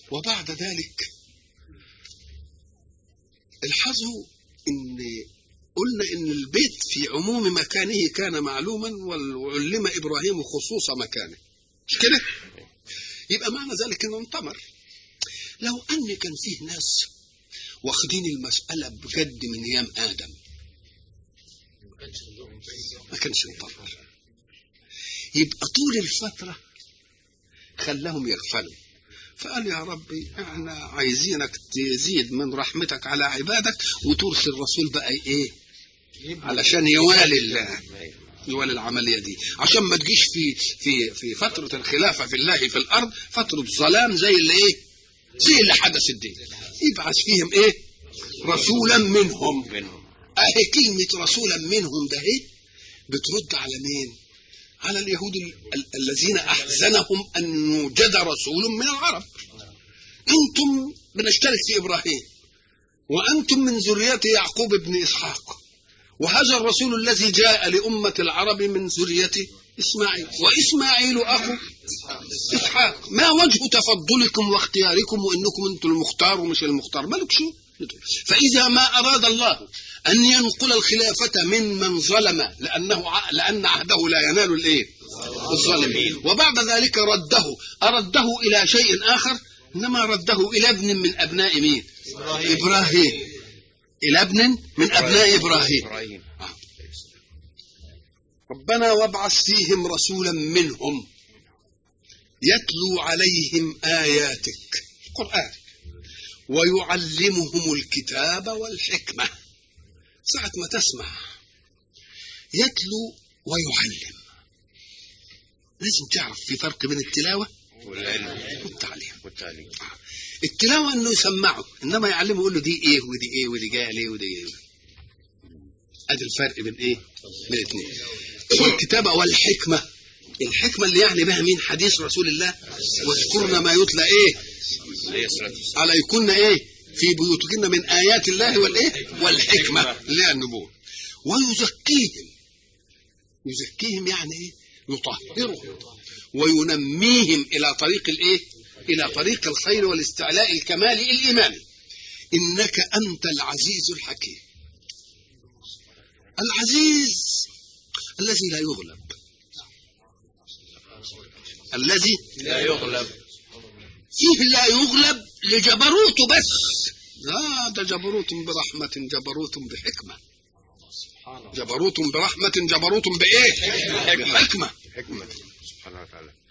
وبعد ذلك الحظوا ان قلنا ان البيت في عموم مكانه كان معلوما وعلم ابراهيم خصوص مكانه مش كده يبقى معنى ذلك انه انتمر لو ان كان فيه ناس واخدين المسألة بجد من ايام ادم ما كانش انتمر يبقى طول الفترة خلاهم يغفلوا فقال يا ربي احنا عايزينك تزيد من رحمتك على عبادك وترسل الرسول بقى ايه علشان يوالي الله يوالي العمليه دي عشان ما تجيش في في في فتره الخلافه في الله في الارض فتره ظلام زي اللي ايه زي اللي حدث الدين يبعث فيهم ايه رسولا منهم اهي كلمه رسولا منهم ده ايه بترد على مين على اليهود ال- ال- الذين احزنهم ان يوجد رسول من العرب انتم بنشترك في ابراهيم وانتم من ذريه يعقوب بن اسحاق وهذا الرسول الذي جاء لامه العرب من ذريه اسماعيل واسماعيل اخو اسحاق ما وجه تفضلكم واختياركم وانكم انتم المختار ومش المختار مالك شو فاذا ما اراد الله ان ينقل الخلافه من من ظلم لانه ع- لان عهده لا ينال الايه الظالمين وبعد ذلك رده ارده الى شيء اخر انما رده الى ابن من ابناء مين ابراهيم الى ابن من ابناء ابراهيم إبراهيم ربنا وابعث فيهم رسولا منهم يتلو عليهم آياتك القرآن ويعلمهم الكتاب والحكمة ساعة ما تسمع يتلو ويعلم لازم تعرف في فرق بين التلاوة والعلم والتعليم والتعليم التلاوة انه يسمعه انما يعلمه يقول له دي ايه ودي ايه ودي جايه ليه ودي ايه ادي الفرق بين ايه بين الاثنين والكتابة والحكمة الحكمة اللي يعني بها مين حديث رسول الله واذكرنا ما يتلى ايه عليه الصلاة والسلام على يكون ايه في بيوتكن من ايات الله والايه والحكمة اللي هي النبوة ويزكيهم يزكيهم يعني ايه يطهرهم وينميهم الى طريق الايه الى طريق الخير والاستعلاء الكمالي الايماني انك انت العزيز الحكيم العزيز الذي لا يغلب الذي لا يغلب فيه لا يغلب لجبروته بس لا ده جبروت برحمة جبروت بحكمة جبروت برحمة جبروت بإيه؟ بحكمة حكمة سبحانه وتعالى